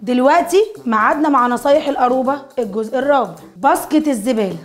دلوقتي ميعادنا مع نصايح القروبه الجزء الرابع باسكت الزباله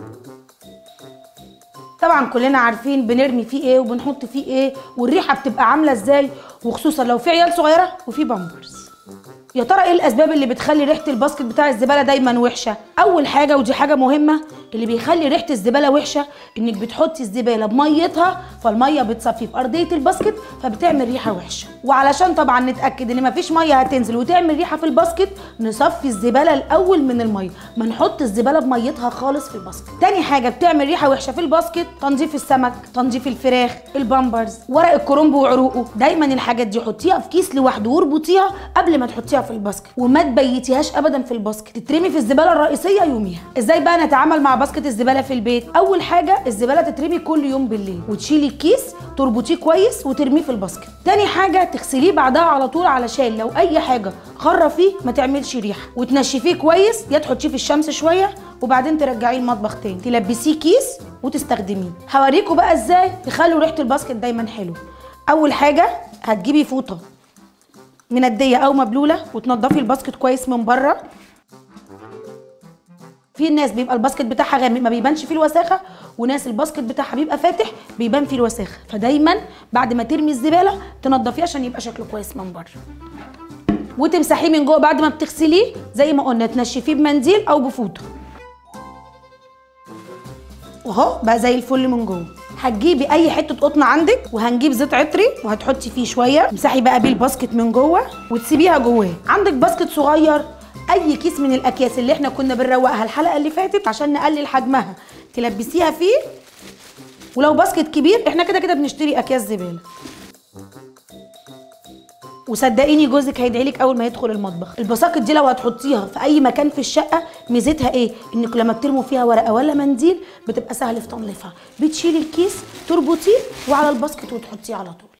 طبعا كلنا عارفين بنرمي فيه ايه وبنحط فيه ايه والريحه بتبقى عامله ازاي وخصوصا لو في عيال صغيره وفي بامبرز يا ترى ايه الاسباب اللي بتخلي ريحه الباسكت بتاع الزباله دايما وحشه اول حاجه ودي حاجه مهمه اللي بيخلي ريحه الزباله وحشه انك بتحطي الزباله بميتها فالميه بتصفي في ارضيه الباسكت فبتعمل ريحه وحشه وعلشان طبعا نتاكد ان مفيش ميه هتنزل وتعمل ريحه في الباسكت نصفي الزباله الاول من الميه ما نحط الزباله بميتها خالص في الباسكت تاني حاجه بتعمل ريحه وحشه في الباسكت تنظيف السمك تنظيف الفراخ البامبرز ورق الكرنب وعروقه دايما الحاجات دي حطيها في كيس لوحده واربطيها قبل ما تحطيها في الباسكت وما تبيتيهاش ابدا في الباسكت تترمي في الزباله الرئيسيه يوميها ازاي بقى نتعامل مع باسكت الزباله في البيت اول حاجه الزباله تترمي كل يوم بالليل وتشيلي الكيس تربطيه كويس وترميه في الباسكت تاني حاجه تغسليه بعدها على طول علشان لو اي حاجه خره فيه ما تعملش ريحه وتنشفيه كويس يا تحطيه في الشمس شويه وبعدين ترجعيه المطبخ تاني تلبسيه كيس وتستخدميه هوريكم بقى ازاي تخلوا ريحه الباسكت دايما حلوه اول حاجه هتجيبي فوطه منديه او مبلوله وتنضفي الباسكت كويس من بره في ناس بيبقى الباسكت بتاعها غامق ما بيبانش فيه الوساخه وناس الباسكت بتاعها بيبقى فاتح بيبان فيه الوساخه فدايما بعد ما ترمي الزباله تنضفيه عشان يبقى شكله كويس من بره وتمسحيه من جوه بعد ما بتغسليه زي ما قلنا تنشفيه بمنديل او بفوطه واهو بقى زي الفل من جوه هتجيبي اي حته قطن عندك وهنجيب زيت عطري وهتحطي فيه شويه امسحي بقى بيه الباسكت من جوه وتسيبيها جواه عندك باسكت صغير اي كيس من الاكياس اللي احنا كنا بنروقها الحلقه اللي فاتت عشان نقلل حجمها تلبسيها فيه ولو باسكت كبير احنا كده كده بنشتري اكياس زباله وصدقيني جوزك هيدعي لك اول ما يدخل المطبخ البساكت دي لو هتحطيها في اي مكان في الشقه ميزتها ايه انك لما بترموا فيها ورقه ولا منديل بتبقى سهل في تنظيفها بتشيلي الكيس تربطيه وعلى الباسكت وتحطيه على طول